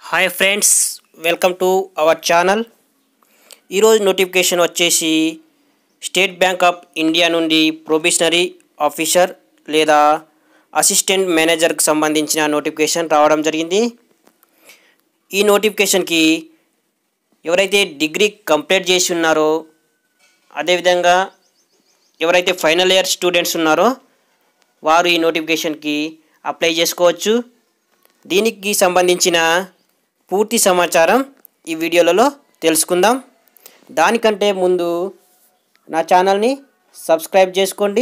hi friends welcome to our channel ఈరోజు notification వచ్చేసి State Bank of India నుండి probationary officer లేదా assistant మేనేజర్కి సంబంధించిన నోటిఫికేషన్ రావడం జరిగింది ఈ నోటిఫికేషన్కి ఎవరైతే డిగ్రీ కంప్లీట్ చేసి ఉన్నారో అదేవిధంగా ఎవరైతే ఫైనల్ ఇయర్ స్టూడెంట్స్ ఉన్నారో వారు ఈ నోటిఫికేషన్కి అప్లై చేసుకోవచ్చు దీనికి సంబంధించిన పూర్తి సమాచారం ఈ వీడియోలలో తెలుసుకుందాం దానికంటే ముందు నా ఛానల్ని సబ్స్క్రైబ్ చేసుకోండి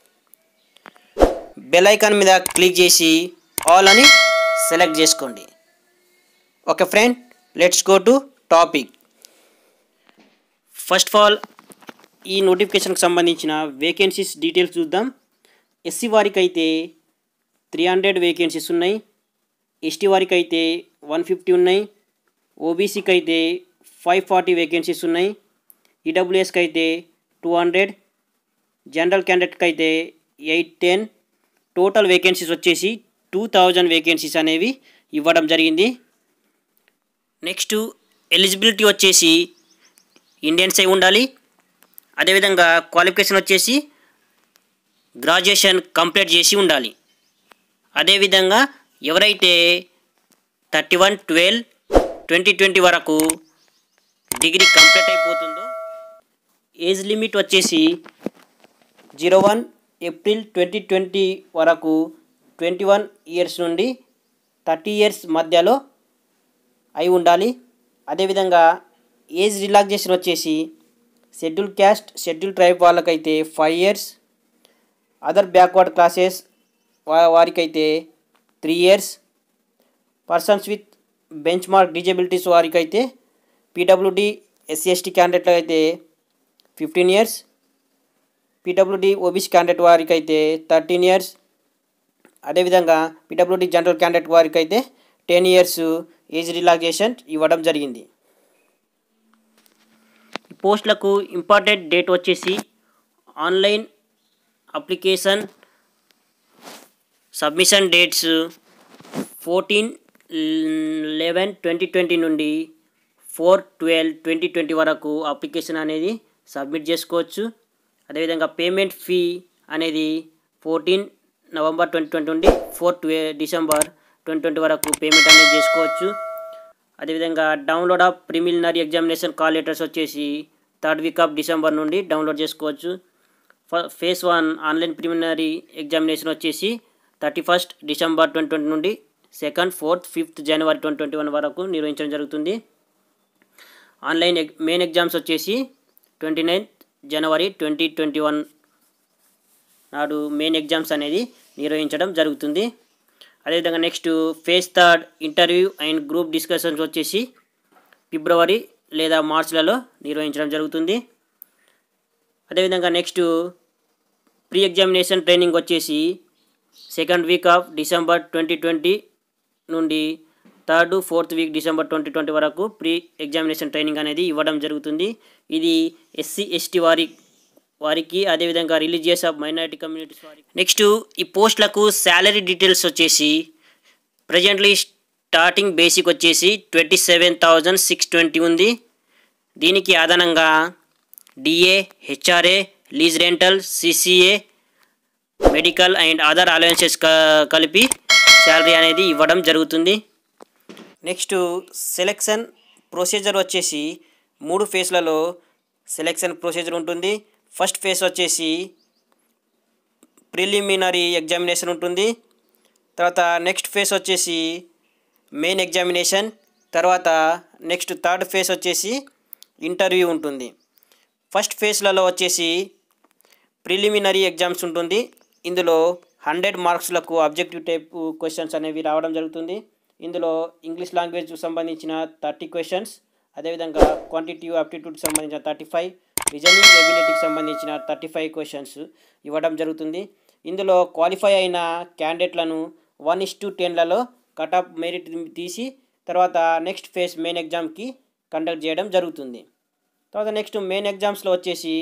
బెల్ ఐకాన్ మీద క్లిక్ చేసి ఆల్ అని సెలెక్ట్ చేసుకోండి okay friend let's go to topic first of all ఈ నోటిఫికేషన్కి సంబంధించిన వేకెన్సీస్ డీటెయిల్స్ చూద్దాం ఎస్సీ వారికి అయితే త్రీ హండ్రెడ్ వేకెన్సీస్ ఉన్నాయి ఎస్టీ వారికి అయితే వన్ ఫిఫ్టీ ఉన్నాయి ఓబీసీకి అయితే ఫైవ్ ఫార్టీ వేకెన్సీస్ ఉన్నాయి ఈడబ్ల్యూఎస్కి అయితే టూ హండ్రెడ్ జనరల్ క్యాండిడేట్కి అయితే ఎయిట్ టెన్ టోటల్ వేకెన్సీస్ వచ్చేసి టూ థౌజండ్ వేకెన్సీస్ అనేవి ఇవ్వడం జరిగింది నెక్స్ట్ ఎలిజిబిలిటీ వచ్చేసి ఇండియన్స్ అయి ఉండాలి అదేవిధంగా క్వాలిఫికేషన్ వచ్చేసి గ్రాడ్యుయేషన్ కంప్లీట్ చేసి ఉండాలి అదేవిధంగా ఎవరైతే thirty one twelve twenty twenty వరకు డిగ్రీ కంప్లీట్ అయిపోతుందో ఏజ్ లిమిట్ వచ్చేసి zero one April twenty twenty వరకు ట్వంటీ వన్ ఇయర్స్ నుండి థర్టీ ఇయర్స్ మధ్యలో అయి ఉండాలి అదేవిధంగా ఏజ్ రిలాక్సేషన్ వచ్చేసి షెడ్యూల్ క్యాస్ట్ షెడ్యూల్ ట్రైబ్ వాళ్ళకైతే five years other backward classes వా వారికైతే three years persons with benchmark disabilities వారికైతే పీడబ్ల్యూడి ఎస్సీ ఎస్టీ క్యాండిడేట్లకు అయితే fifteen years P W D O B C candidate వారికి అయితే థర్టీన్ ఇయర్స్ అదేవిధంగా పీడబ్ల్యూడి జనరల్ క్యాండిడేట్ వారికి అయితే టెన్ ఇయర్స్ ఏజ్ రిలాక్సేషన్ ఇవ్వడం జరిగింది ఈ పోస్టులకు ఇంపార్టెంట్ డేట్ వచ్చేసి online application submission dates fourteen eleven twenty twenty నుండి ఫోర్ ట్వెల్వ్ ట్వంటీ ట్వంటీ వరకు అప్లికేషన్ అనేది సబ్మిట్ చేసుకోవచ్చు అదేవిధంగా పేమెంట్ ఫీ అనేది ఫోర్టీన్ నవంబర్ ట్వంటీ ట్వంటీ నుండి ఫోర్ ట్వే డిసెంబర్ ట్వంటీ ట్వంటీ వరకు పేమెంట్ అనేది చేసుకోవచ్చు అదేవిధంగా download of preliminary examination call letters వచ్చేసి థర్డ్ వీక్ ఆఫ్ డిసెంబర్ నుండి డౌన్లోడ్ చేసుకోవచ్చు phase one online preliminary examination వచ్చేసి thirty first December twenty twenty నుండి సెకండ్ ఫోర్త్ ఫిఫ్త్ జనవరి ట్వంటీ ట్వంటీ వన్ వరకు నిర్వహించడం జరుగుతుంది ఆన్లైన్ ఎగ్ మెయిన్ ఎగ్జామ్స్ వచ్చేసి ట్వంటీ నైన్త్ జనవరి ట్వంటీ ట్వంటీ వన్ నాడు మెయిన్ ఎగ్జామ్స్ అనేది నిర్వహించడం జరుగుతుంది అదేవిధంగా next phase third interview and group discussions వచ్చేసి ఫిబ్రవరి లేదా మార్చ్లలో నిర్వహించడం జరుగుతుంది అదేవిధంగా నెక్స్ట్ ప్రీ ఎగ్జామినేషన్ ట్రైనింగ్ వచ్చేసి second week of December twenty twenty నుండి third fourth week December twenty twenty వరకు ప్రీ ఎగ్జామినేషన్ ట్రైనింగ్ అనేది ఇవ్వడం జరుగుతుంది ఇది ఎస్సీ ఎస్టీ వారి వారికి అదేవిధంగా రిలీజియస్ ఆఫ్ మైనారిటీ కమ్యూనిటీస్ వారికి నెక్స్ట్ ఈ పోస్టులకు శాలరీ డీటెయిల్స్ వచ్చేసి ప్రజెంట్లీ స్టార్టింగ్ బేసిక్ వచ్చేసి twenty seven thousand six twenty ఉంది దీనికి అదనంగా D A H R A lease rental C C A medical and other allowances కలిపి శాలరీ అనేది ఇవ్వడం జరుగుతుంది నెక్స్ట్ సెలెక్షన్ ప్రొసీజర్ వచ్చేసి మూడు ఫేజ్లలో సెలెక్షన్ ప్రొసీజర్ ఉంటుంది ఫస్ట్ ఫేజ్ వచ్చేసి ప్రిలిమినరీ ఎగ్జామినేషన్ ఉంటుంది తర్వాత నెక్స్ట్ ఫేజ్ వచ్చేసి మెయిన్ ఎగ్జామినేషన్ తర్వాత నెక్స్ట్ థర్డ్ ఫేజ్ వచ్చేసి ఇంటర్వ్యూ ఉంటుంది ఫస్ట్ ఫేజ్లలో వచ్చేసి ప్రిలిమినరీ ఎగ్జామ్స్ ఉంటుంది ఇందులో హండ్రెడ్ మార్క్స్లకు అబ్జెక్టివ్ టైప్ క్వశ్చన్స్ అనేవి రావడం జరుగుతుంది ఇందులో ఇంగ్లీష్ లాంగ్వేజ్ సంబంధించిన థర్టీ క్వశ్చన్స్ అదేవిధంగా క్వాంటిటివ్ అప్టిట్యూడ్కి సంబంధించిన థర్టీ ఫైవ్ రీజనింగ్ ఎబిలిటీకి సంబంధించిన థర్టీ ఫైవ్ క్వశ్చన్స్ ఇవ్వడం జరుగుతుంది ఇందులో క్వాలిఫై అయిన క్యాండిడేట్లను వన్ ఇస్ టు టెన్లలో కట్ ఆఫ్ మెరిట్ తీసి తర్వాత నెక్స్ట్ ఫేజ్ మెయిన్ ఎగ్జామ్కి కండక్ట్ చేయడం జరుగుతుంది తర్వాత నెక్స్ట్ మెయిన్ ఎగ్జామ్స్లో వచ్చేసి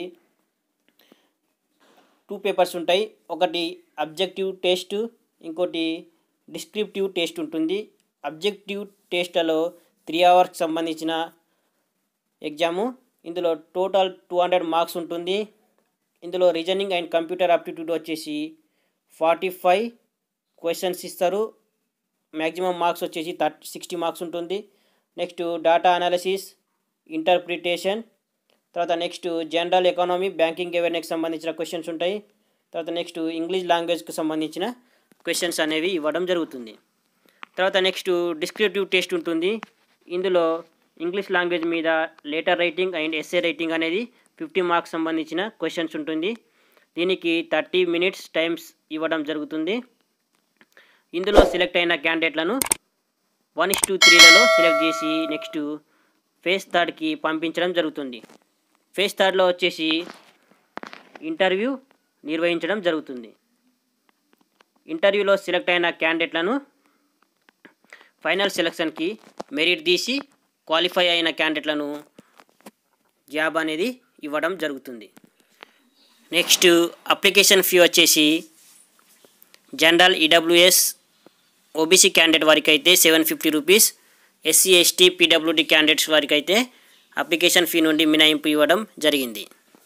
టూ పేపర్స్ ఉంటాయి ఒకటి అబ్జెక్టివ్ టెస్ట్ ఇంకోటి డిస్క్రిప్టివ్ టెస్ట్ ఉంటుంది అబ్జెక్టివ్ టెస్ట్లలో త్రీ అవర్స్కి సంబంధించిన ఎగ్జాము ఇందులో టోటల్ టూ హండ్రెడ్ మార్క్స్ ఉంటుంది ఇందులో రీజనింగ్ అండ్ కంప్యూటర్ ఆప్టిట్యూడ్ వచ్చేసి ఫార్టీ ఫైవ్ క్వశ్చన్స్ ఇస్తారు మ్యాక్సిమం మార్క్స్ వచ్చేసి థర్టీ సిక్స్టీ మార్క్స్ ఉంటుంది నెక్స్ట్ డేటా అనాలిసిస్ ఇంటర్ప్రిటేషన్ తర్వాత నెక్స్ట్ జనరల్ ఎకానమీ బ్యాంకింగ్ అవేర్నెస్కి సంబంధించిన క్వశ్చన్స్ ఉంటాయి తర్వాత నెక్స్ట్ ఇంగ్లీష్ లాంగ్వేజ్కి సంబంధించిన క్వశ్చన్స్ అనేవి ఇవ్వడం జరుగుతుంది తర్వాత నెక్స్ట్ డిస్క్రిప్టివ్ టెస్ట్ ఉంటుంది ఇందులో ఇంగ్లీష్ లాంగ్వేజ్ మీద letter writing and essay writing అనేది ఫిఫ్టీ మార్క్స్ సంబంధించిన క్వశ్చన్స్ ఉంటుంది దీనికి థర్టీ మినిట్స్ టైమ్స్ ఇవ్వడం జరుగుతుంది ఇందులో సెలెక్ట్ అయిన క్యాండిడేట్లను వన్ ఇస్ టూ త్రీలలో సెలెక్ట్ చేసి నెక్స్ట్ ఫేస్ థర్డ్కి పంపించడం జరుగుతుంది ఫేస్ థర్డ్లో వచ్చేసి ఇంటర్వ్యూ నిర్వహించడం జరుగుతుంది ఇంటర్వ్యూలో సెలెక్ట్ అయిన క్యాండిడేట్లను ఫైనల్ సెలక్షన్కి మెరిట్ తీసి క్వాలిఫై అయిన క్యాండిడేట్లను జాబ్ అనేది ఇవ్వడం జరుగుతుంది నెక్స్ట్ అప్లికేషన్ ఫీ వచ్చేసి జనరల్ ఈడబ్ల్యూఎస్ ఓబీసీ క్యాండిడేట్ వారికి అయితే seven fifty rupees SC ST PWD candidates వారికి అయితే అప్లికేషన్ ఫీ నుండి మినహాయింపు ఇవ్వడం జరిగింది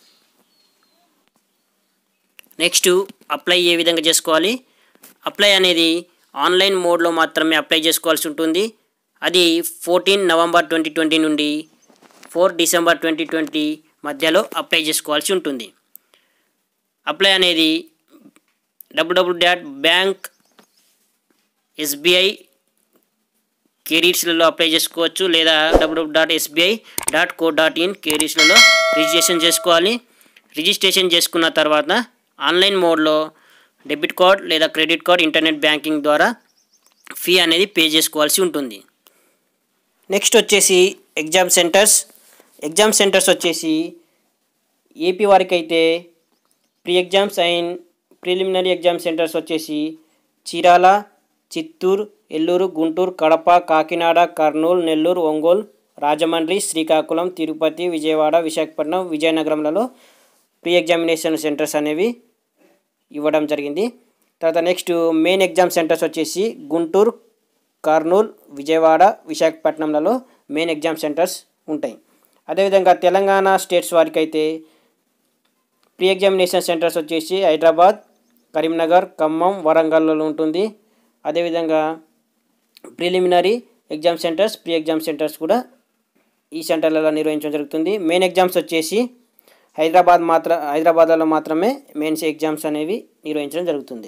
నెక్స్ట్ అప్లై ఏ విధంగా చేసుకోవాలి అప్లై అనేది ఆన్లైన్ మోడ్లో మాత్రమే అప్లై చేసుకోవాల్సి ఉంటుంది అది ఫోర్టీన్ నవంబర్ ట్వంటీ ట్వంటీ నుండి ఫోర్ డిసెంబర్ ట్వంటీ ట్వంటీ మధ్యలో అప్లై చేసుకోవాల్సి ఉంటుంది అప్లై అనేది డబ్ల్యూడబ్ల్యూ డాట్ బ్యాంక్ ఎస్బీఐ కెరీర్స్లలో అప్లై చేసుకోవచ్చు లేదా WWW dot SBI dot co dot in కెరీర్స్లలో రిజిస్ట్రేషన్ చేసుకోవాలి రిజిస్ట్రేషన్ చేసుకున్న తర్వాత ఆన్లైన్ మోడ్లో డెబిట్ కార్డ్ లేదా క్రెడిట్ కార్డ్ ఇంటర్నెట్ బ్యాంకింగ్ ద్వారా ఫీ అనేది పే చేసుకోవాల్సి ఉంటుంది నెక్స్ట్ వచ్చేసి ఎగ్జామ్ సెంటర్స్ ఎగ్జామ్ సెంటర్స్ వచ్చేసి ఏపీ వారికి అయితే pre exams and preliminary exam centres వచ్చేసి చీరాల చిత్తూరు ఎల్లూరు గుంటూరు కడప కాకినాడ కర్నూలు నెల్లూరు ఒంగోలు రాజమండ్రి శ్రీకాకుళం తిరుపతి విజయవాడ విశాఖపట్నం విజయనగరంలలో ప్రీ ఎగ్జామినేషన్ సెంటర్స్ అనేవి ఇవ్వడం జరిగింది తర్వాత నెక్స్ట్ మెయిన్ ఎగ్జామ్ సెంటర్స్ వచ్చేసి గుంటూరు కర్నూలు విజయవాడ విశాఖపట్నంలలో మెయిన్ ఎగ్జామ్ సెంటర్స్ ఉంటాయి అదేవిధంగా తెలంగాణ స్టేట్స్ వారికి అయితే ప్రీ ఎగ్జామినేషన్ సెంటర్స్ వచ్చేసి హైదరాబాద్ కరీంనగర్ ఖమ్మం వరంగల్లో ఉంటుంది అదేవిధంగా preliminary exam centres pre exam centres కూడా ఈ సెంటర్లలో నిర్వహించడం జరుగుతుంది మెయిన్ ఎగ్జామ్స్ వచ్చేసి హైదరాబాద్ మాత్ర హైదరాబాద్లో మాత్రమే మెయిన్స్ ఎగ్జామ్స్ అనేవి నిర్వహించడం జరుగుతుంది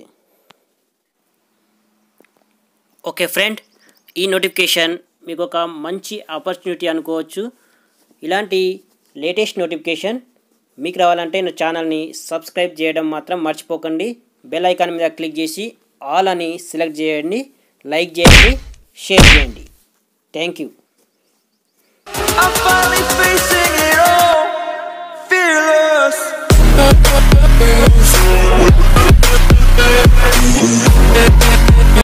ఓకే ఫ్రెండ్ ఈ నోటిఫికేషన్ మీకు ఒక మంచి ఆపర్చునిటీ అనుకోవచ్చు ఇలాంటి లేటెస్ట్ నోటిఫికేషన్ మీకు రావాలంటే నా ఛానల్ని సబ్స్క్రైబ్ చేయడం మాత్రం మర్చిపోకండి బెల్ ఐకాన్ మీద క్లిక్ చేసి ఆల్ అని సెలెక్ట్ చేయండి లైక్ చేయండి షేర్ చేయండి thank you I'm finally facing